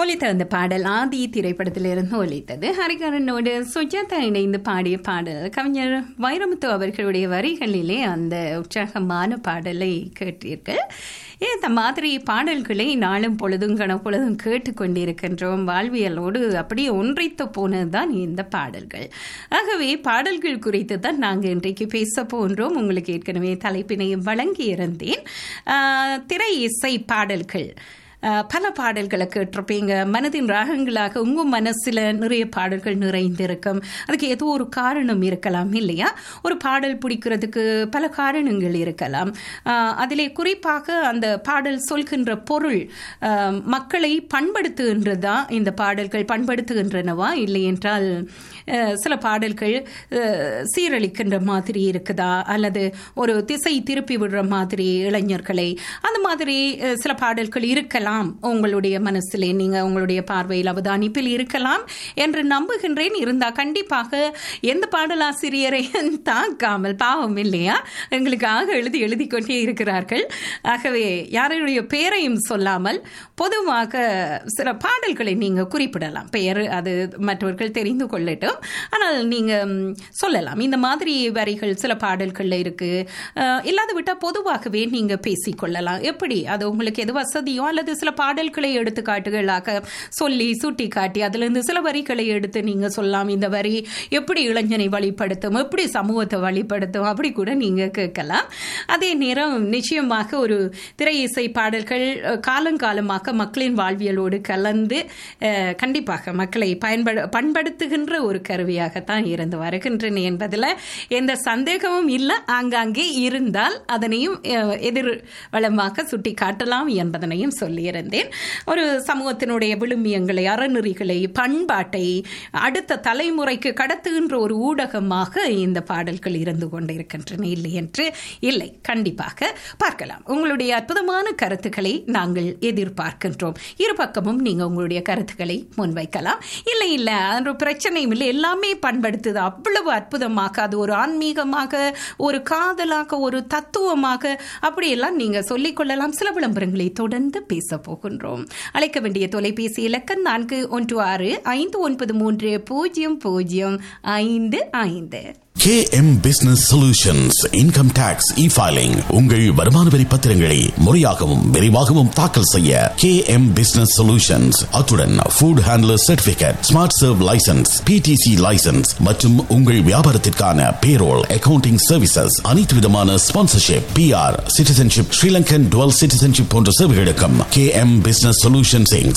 ஒலித்த அந்த பாடல் ஆதி திரைப்படத்திலிருந்து ஒலித்தது ஹரிகரனோடு சுஜாதா இணைந்து பாடிய பாடல் கவிஞர் வைரமுத்து அவர்களுடைய வரிகளிலே அந்த உற்சாகமான பாடலை கேட்டீர்கள் இந்த மாதிரி பாடல்களை நாளும் பொழுதும் கணப்பொழுதும் கேட்டுக்கொண்டிருக்கின்றோம் வாழ்வியலோடு அப்படியே ஒன்றைத்து போனதுதான் இந்த பாடல்கள் ஆகவே பாடல்கள் குறித்து தான் நாங்கள் இன்றைக்கு பேச போன்றோம் உங்களுக்கு ஏற்கனவே தலைப்பினையும் வழங்கியிருந்தேன் ஆஹ், திரை இசை பாடல்கள் அஹ், பல பாடல்களை கேட்டிருப்பீங்க மனதின் ராகங்களாக உங்க மனசுல நிறைய பாடல்கள் நிறைந்திருக்கும் அதுக்கு ஏதோ ஒரு காரணம் இருக்கலாம் இல்லையா ஒரு பாடல் பிடிக்கிறதுக்கு பல காரணங்கள் இருக்கலாம் அஹ், அதிலே குறிப்பாக அந்த பாடல் சொல்கின்ற பொருள் அஹ், மக்களை பண்படுத்துகின்றதா இந்த பாடல்கள் பண்படுத்துகின்றனவா இல்லை என்றால் அஹ், சில பாடல்கள் அஹ், சீரழிக்கின்ற மாதிரி இருக்குதா அல்லது ஒரு திசை திருப்பி விடுற மாதிரி இளைஞர்களை அந்த மாதிரி அஹ், சில பாடல்கள் இருக்கலாம் உங்களுடைய மனசிலே நீங்க உங்களுடைய பார்வையில் அவதானிப்பில் இருக்கலாம் என்று நம்புகின்றேன் இருந்தா கண்டிப்பாக எந்த பாடலாசிரியரையும் தாக்காமல் பாவம் இல்லையா எங்களுக்காக எழுதி எழுதி கொண்டே இருக்கிறார்கள் ஆகவே யாருடைய பெயரையும் சொல்லாமல் பொதுவாக சில பாடல்களை நீங்க குறிப்பிடலாம் பெயர் அது மற்றவர்கள் தெரிந்து கொள்ளட்டும் ஆனால் நீங்க ம், சொல்லலாம் இந்த மாதிரி வரிகள் சில பாடல்கள்ல இருக்கு அஹ், இல்லாது விட்டா பொதுவாகவே நீங்க பேசிக்கொள்ளலாம் எப்படி அது உங்களுக்கு எது வசதியோ அல்லது சில பாடல்களை எடுத்துக்காட்டுகளாக சொல்லி சுட்டி காட்டி அதுல இருந்து சில வரிகளை எடுத்து நீங்க சொல்லலாம் இந்த வரி எப்படி இளைஞனை வழிபடுத்தும் எப்படி சமூகத்தை வழிபடுத்தும் அப்படி கூட நீங்க கேட்கலாம் அதே நேரம் நிச்சயமாக ஒரு திரை இசை பாடல்கள் அஹ், காலங்காலமாக மக்களின் வாழ்வியலோடு கலந்து அஹ், கண்டிப்பாக மக்களை பயன்படு பண்படுத்துகின்ற ஒரு கருவியாகத்தான் இருந்து வருகின்றன என்பதில் எந்த சந்தேகமும் இல்லை ஆங்காங்கே இருந்தால் அதனையும் அஹ், எதிர் வளமாக சுட்டி காட்டலாம் என்பதனையும் சொல்லியிருந்தேன் ஒரு சமூகத்தினுடைய விழுமியங்களை அறநெறிகளை பண்பாட்டை அடுத்த தலைமுறைக்கு கடத்துகின்ற ஒரு ஊடகமாக இந்த பாடல்கள் இருந்து கொண்டிருக்கின்றன இல்லை என்று இல்லை கண்டிப்பாக பார்க்கலாம் உங்களுடைய அற்புதமான கருத்துக்களை நாங்கள் எதிர்பார்க்கின்றோம் இரு பக்கமும் நீங்க உங்களுடைய கருத்துக்களை முன்வைக்கலாம் இல்லை இல்லை அது பிரச்சனையும் இல்லை எல்லாமே பண்படுத்துது அவ்வளவு அற்புதமாக அது ஒரு ஆன்மீகமாக ஒரு காதலாக ஒரு தத்துவமாக அப்படியெல்லாம் நீங்க சொல்லிக் கொள்ளலாம் சில விளம்பரங்களை தொடர்ந்து பேச போகின்றோம் அழைக்க வேண்டிய தொலைபேசி இலக்கம் நான்கு ஒன்று ஆறு ஐந்து ஒன்பது மூன்று பூஜ்ஜியம் பூஜ்ஜியம் ஐந்து ஐந்து KM Business Solutions Income Tax E-Filing உங்கள் வருமான வரி பத்திரங்களை முறையாகவும் விரைவாகவும் தாக்கல் செய்ய KM Business Solutions அத்துடன் food handler certificate smart serve licence PTC licence மற்றும் உங்கள் வியாபாரத்திற்கான பேரோல் அக்கவுண்டிங் சர்வீசஸ் அனைத்து விதமான sponsorship PR citizenship Sri Lankan dual citizenship போன்ற சேவைகளுக்கும் KM Business Solutions Inc.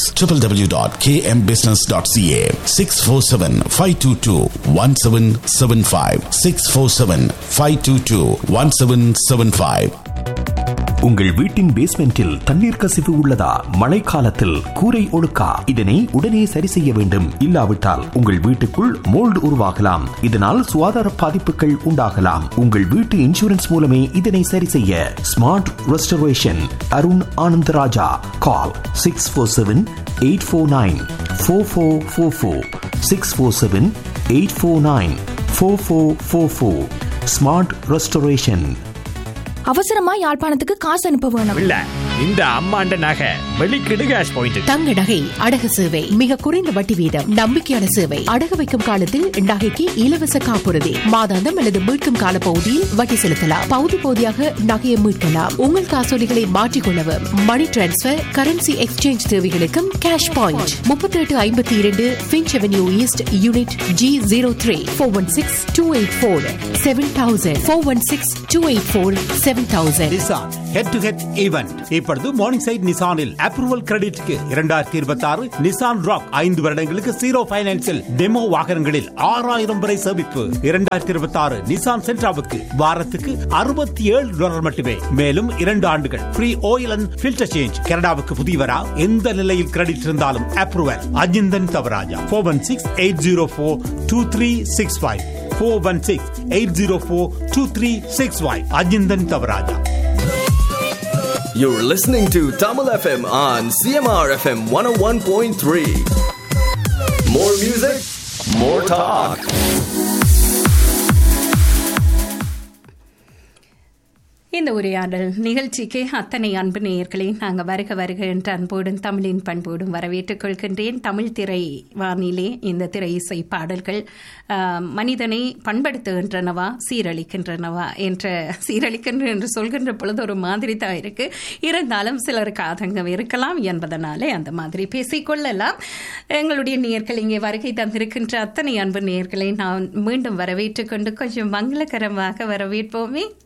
www.kmbusiness.ca 647-522-1775 647-522-1775 உங்கள் வீட்டின் பேஸ்மெண்டில் தண்ணீர் கசிவு உள்ளதா மழைக்காலத்தில் கூரை ஒழுக்கா இதனை உடனே சரி செய்ய வேண்டும் இல்லாவிட்டால் உங்கள் வீட்டுக்குள் மோல்டு உருவாகலாம் இதனால் சுகாதார பாதிப்புகள் உண்டாகலாம் உங்கள் வீட்டு இன்சூரன்ஸ் மூலமே இதனை சரி செய்ய smart restoration Arun Anandaraja call six four seven eight four nine four four four four six four seven eight four nine four four four four smart restoration அவசரமா யாழ்ப்பாணத்துக்கு காசு அனுப்ப வேணும் இல்ல இந்த அம்மாண்ட நகை வெளிக்கிடு கேஷ் பாயிண்ட் தங்க நகை அடகு சேவை மிக குறைந்த வட்டி வீதம் நம்பிக்கையான சேவை அடகு வைக்கும் காலத்தில் நகைக்கு இலவச காப்புறுதி மாதாந்தம் அல்லது மீட்கும் கால பகுதியில் வட்டி செலுத்தலாம் பகுதி பகுதியாக நகையை மீட்கலாம் உங்கள் காசோலிகளை மாற்றிக்கொள்ளவும் மணி டிரான்ஸ்பர் கரன்சி எக்ஸ்சேஞ்ச் தேவைகளுக்கும் கேஷ் பாயிண்ட் முப்பத்தி எட்டு ஐம்பத்தி இரண்டு Finch avenue east unit G zero three four one six two eight four seven thousand four one six two eight four seven thousand Nissan head to head event இப்பொழுது morning side நிசானில் approval கிரெடிட்க்கு இரண்டாயிரத்தி இருபத்தி ஆறு Nissan rock ஐந்து வருடங்களுக்கு zero பைனான்சில் demo வாகனங்களில் ஆறாயிரம் வரை சேமிப்பு இரண்டாயிரத்தி இருபத்தி ஆறு நிசான் சென்ட்ராவுக்கு வாரத்துக்கு அறுபத்தி ஏழு டாலர் மட்டுமே மேலும் இரண்டு ஆண்டுகள் free oil and filter change கனடாவுக்கு புதியவரா எந்த நிலையில் கிரெடிட் இருந்தாலும் approval Ajinthan Thavarajah four one six eight zero four two three six five four one six eight zero four two three six five Ajinthan Thavarajah You're listening to Tamil FM on CMR FM 101.3. More music, more talk. இந்த உரையாடல் நிகழ்ச்சிக்கு அத்தனை அன்பு நேயர்களை நாங்கள் வருக வருக என்ற அன்போடும் தமிழின் பண்போடும் வரவேற்றுக் கொள்கின்றேன் தமிழ் திரை வானிலே இந்த திரை இசை பாடல்கள் ஆஹ், மனிதனை பண்படுத்துகின்றனவா சீரழிக்கின்றனவா என்ற சீரழிக்கின்ற என்று சொல்கின்ற பொழுது ஒரு மாதிரி தான் இருக்கு இருந்தாலும் சிலருக்கு ஆதங்கம் இருக்கலாம் என்பதனாலே அந்த மாதிரி பேசிக்கொள்ளலாம் எங்களுடைய நேயர்கள் இங்கே வருகை தந்திருக்கின்ற அத்தனை அன்பு நேயர்களை நான் மீண்டும் வரவேற்றுக் கொண்டு கொஞ்சம் மங்களகரமாக வரவேற்போமே